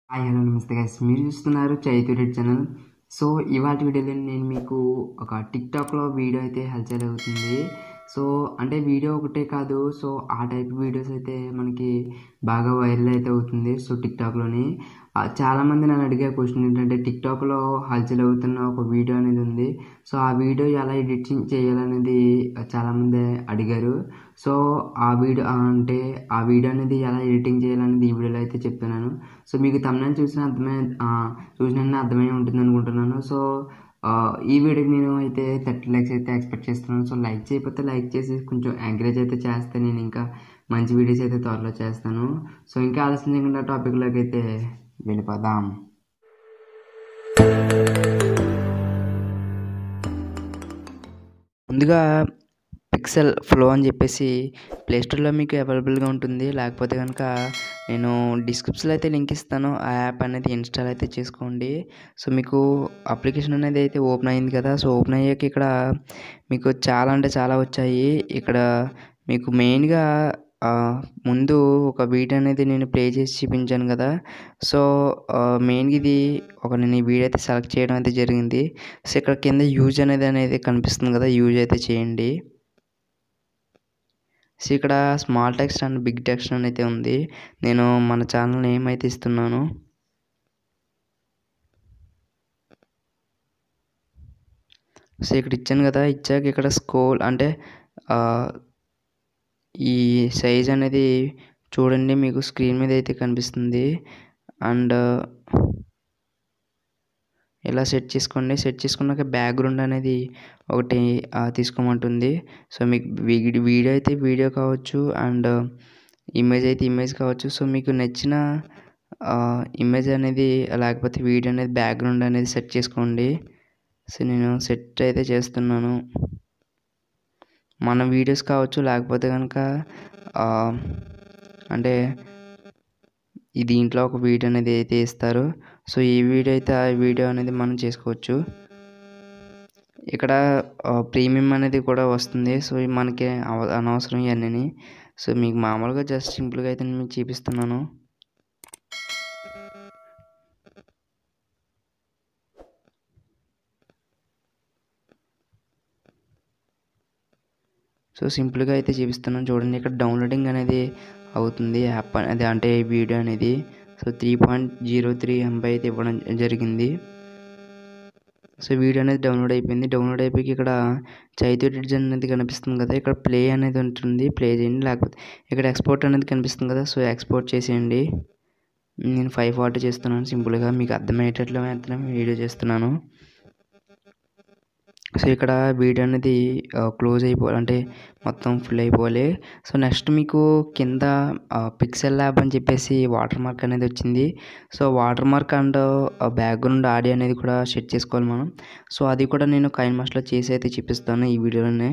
hi hello నమస్తే guys మీరు చూస్తున్నారు చైతూరెడ్ ఛానల్ సో ఇవాటి వీడియోలో నేను మీకు ఒక టిక్టాక్లో వీడియో అయితే హల్చల్ అవుతుంది సో అంటే వీడియో ఒకటే కాదు సో ఆ టైప్ వీడియోస్ అయితే మనకి బాగా వైరల్ అయితే అవుతుంది సో టిక్టాక్లోని ఆ, చాలామంది నన్ను అడిగే క్వశ్చన్ ఏంటంటే టిక్టాక్లో హల్చల్ అవుతున్న ఒక వీడియో అనేది ఉంది సో ఆ వీడియో ఎలా ఎడిటింగ్ చేయాలనేది చాలామంది అడిగారు సో ఆ వీడియో అంటే ఆ వీడియో అనేది ఎలా ఎడిటింగ్ చేయాలనేది ఈ వీడియోలో అయితే చెప్తున్నాను సో మీకు తమిళ చూసిన అర్థమై ఆ, చూసిన అర్థమై ఉంటుంది అనుకుంటున్నాను సో ఆ, ఈ వీడియోకి నేను అయితే థర్టీ లైక్స్ అయితే ఎక్స్పెక్ట్ చేస్తున్నాను సో లైక్ చేయకపోతే లైక్ చేసి కొంచెం ఎంకరేజ్ అయితే చేస్తే నేను ఇంకా మంచి వీడియోస్ అయితే త్వరలో చేస్తాను సో ఇంకా ఆలస్యం చేయకుండా టాపిక్లోకి అయితే వెళ్ళిపోదాం ముందుగా పిక్సెల్ ఫ్లో అని చెప్పేసి ప్లేస్టోర్లో మీకు అవైలబుల్గా ఉంటుంది లేకపోతే కనుక నేను డిస్క్రిప్షన్లో అయితే లింక్ ఇస్తాను ఆ యాప్ అనేది ఇన్స్టాల్ అయితే చేసుకోండి సో మీకు అప్లికేషన్ అనేది అయితే ఓపెన్ అయింది కదా సో ఓపెన్ అయ్యాక ఇక్కడ మీకు చాలా అంటే చాలా వచ్చాయి ఇక్కడ మీకు మెయిన్గా ఆ, ముందు ఒక వీడియో అనేది నేను ప్లే చేసి చూపించాను కదా సో మెయిన్గా ఇది ఒక నేను ఈ వీడియో అయితే సెలెక్ట్ చేయడం అయితే జరిగింది సో ఇక్కడ కింద యూజ్ అనేది అనేది కనిపిస్తుంది కదా యూజ్ అయితే చేయండి సో ఇక్కడ small text and big text అని అయితే ఉంది నేను మన ఛానల్ నేమ్ అయితే ఇస్తున్నాను సో ఇక్కడ ఇచ్చాను కదా ఇచ్చాక ఇక్కడ స్కోల్ అంటే ఆ, ఈ సైజ్ అనేది చూడండి మీకు స్క్రీన్ మీద అయితే కనిపిస్తుంది అండ్ ఇలా సెట్ చేసుకోండి సెట్ చేసుకున్నాక బ్యాక్గ్రౌండ్ అనేది ఒకటి ఆ, తీసుకోమంటుంది సో మీకు వీడి- వీడియో అయితే వీడియో కావచ్చు అండ్ ఇమేజ్ అయితే ఇమేజ్ కావచ్చు సో మీకు నచ్చిన ఇమేజ్ అనేది లేకపోతే వీడియో అనేది బ్యాక్గ్రౌండ్ అనేది సెట్ చేసుకోండి సో నేను సెట్ అయితే చేస్తున్నాను మన వీడియోస్ కావచ్చు లేకపోతే కనుక అంటే ఈ దీంట్లో ఒక వీడియో అనేది అయితే ఇస్తారు సో ఈ వీడియో అయితే ఆ వీడియో అనేది మనం చేసుకోవచ్చు ఇక్కడ ప్రీమియం అనేది కూడా వస్తుంది సో ఇవి మనకి అవ- అనవసరం ఇవన్నీ సో మీకు మామూలుగా జస్ట్ సింపుల్గా అయితే నేను మీకు చూపిస్తున్నాను సో సింపుల్గా అయితే చూపిస్తున్నాను చూడండి ఇక్కడ డౌన్లోడింగ్ అనేది అవుతుంది యాప్ అనేది అంటే ఈ వీడియో అనేది so three point zero three MB అయితే ఇవ్వడం జరిగింది సో వీడియో అనేది డౌన్లోడ్ అయిపోయింది డౌన్లోడ్ అయిపోయి ఇక్కడ చైతూ డిజైన్ అనేది కనిపిస్తుంది కదా ఇక్కడ ప్లే అనేది ఉంటుంది ప్లే చేయండి లేకపోతే ఇక్కడ ఎక్స్పోర్ట్ అనేది కనిపిస్తుంది కదా సో ఎక్స్పోర్ట్ చేసేయండి నేను ఫైవ్ ఫార్టీ చేస్తున్నాను సింపుల్గా మీకు అర్థమయ్యేటట్లు మాత్రం వీడియో చేస్తున్నాను సో ఇక్కడ వీడియో అనేది క్లోజ్ అయిపోవాలి అంటే మొత్తం ఫుల్ అయిపోవాలి సో నెక్స్ట్ మీకు కింద పిక్సెల్ ల్యాబ్ అని చెప్పేసి వాటర్ మార్క్ అనేది వచ్చింది so water mark and background audio అనేది కూడా సెట్ చేసుకోవాలి మనం సో అది కూడా నేను కైన్ మాస్టర్లో చేసి అయితే చూపిస్తాను ఈ వీడియోలోనే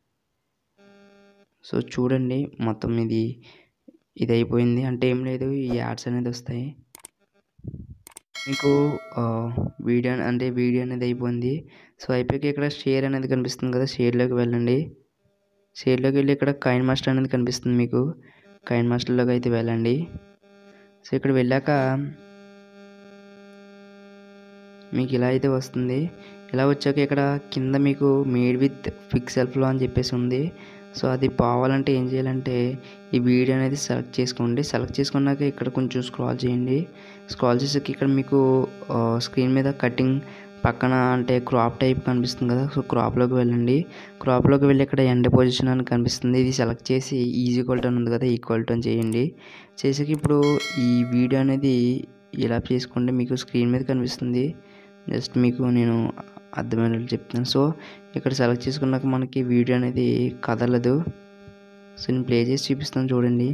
సో చూడండి మొత్తం ఇది ఇది అయిపోయింది అంటే ఏం లేదు ఈ యాడ్స్ అనేది వస్తాయి మీకు వీడియో అంటే వీడియో అనేది అయిపోయింది సో అయిపోయాక ఇక్కడ షేర్ అనేది కనిపిస్తుంది కదా షేర్లోకి వెళ్ళండి షేర్లోకి వెళ్ళి ఇక్కడ కైన్ మాస్టర్ అనేది కనిపిస్తుంది మీకు కైన్ మాస్టర్లోకి అయితే వెళ్ళండి సో ఇక్కడ వెళ్ళాక మీకు ఇలా అయితే వస్తుంది ఇలా వచ్చాక ఇక్కడ కింద మీకు మేడ్ విత్ పిక్సెల్ ఫ్లో అని చెప్పేసి ఉంది సో అది పోవాలంటే ఏం చేయాలంటే ఈ వీడియో అనేది సెలెక్ట్ చేసుకోండి సెలెక్ట్ చేసుకున్నాక ఇక్కడ కొంచెం స్క్రాల్ చేయండి స్క్రాల్ చేసాక ఇక్కడ మీకు స్క్రీన్ మీద కటింగ్ పక్కన అంటే క్రాప్ టైప్ కనిపిస్తుంది కదా సో క్రాప్లోకి వెళ్ళండి క్రాప్లోకి వెళ్ళి ఇక్కడ ఎండ్ పొజిషన్ అని కనిపిస్తుంది ఇది సెలెక్ట్ చేసి ఈజీ క్వాలిటీ అని ఉంది కదా ఈక్వాలిటీ అని చేయండి చేసాక ఇప్పుడు ఈ వీడియో అనేది ఇలా చేసుకోండి మీకు స్క్రీన్ మీద కనిపిస్తుంది జస్ట్ మీకు నేను అర్థమయ్యేటట్లు చెప్తాను సో ఇక్కడ సెలెక్ట్ చేసుకున్నాక మనకి వీడియో అనేది కదలదు సో నేను ప్లే చేసి చూపిస్తాను చూడండి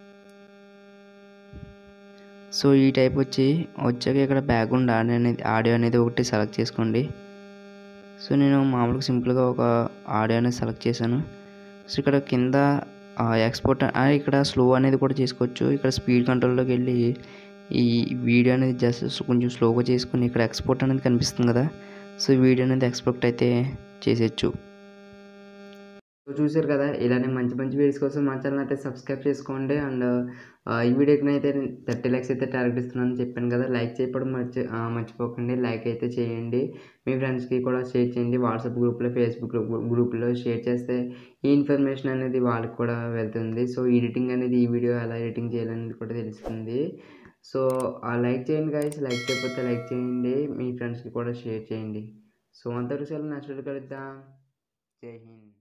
సో ఈ టైప్ వచ్చి వచ్చాక ఇక్కడ బ్యాక్గ్రౌండ్ ఆడియో అనేది ఆడియో అనేది ఒకటి సెలెక్ట్ చేసుకోండి సో నేను మామూలుగా సింపుల్గా ఒక ఆడియో అనేది సెలెక్ట్ చేశాను సో ఇక్కడ కింద ఎక్స్పోర్ట్ ఇక్కడ స్లో అనేది కూడా చేసుకోవచ్చు ఇక్కడ స్పీడ్ కంట్రోల్లోకి వెళ్ళి ఈ వీడియో అనేది జస్ట్ కొంచెం స్లోగా చేసుకుని ఇక్కడ ఎక్స్పోర్ట్ అనేది కనిపిస్తుంది కదా సో వీడియో అనేది ఎక్స్పోర్ట్ అయితే చేసేయచ్చు సో చూసారు కదా ఇలానే మంచి మంచి వీడియోస్ కోసం మా ఛానల్ అయితే సబ్స్క్రైబ్ చేసుకోండి అండ్ ఈ వీడియోకి అయితే థర్టీ లైక్స్ అయితే టార్గెట్ ఇస్తున్నాను చెప్పాను కదా లైక్ చేయడం మర్చి ఆ, మర్చిపోకండి లైక్ అయితే చేయండి మీ ఫ్రెండ్స్కి కూడా షేర్ చేయండి వాట్సాప్ గ్రూప్లో ఫేస్బుక్ గ్రూప్లో షేర్ చేస్తే ఈ ఇన్ఫర్మేషన్ అనేది వాళ్ళకి కూడా వెళ్తుంది సో ఎడిటింగ్ అనేది ఈ వీడియో ఎలా ఎడిటింగ్ చేయాలనేది కూడా తెలుస్తుంది సో లైక్ చేయండి గైస్ లైక్ చేయకపోతే లైక్ చేయండి మీ ఫ్రెండ్స్కి కూడా షేర్ చేయండి సో అంతవరకు సెలవు నెక్స్ట్ వీడియో కలుద్దాం జై హింద్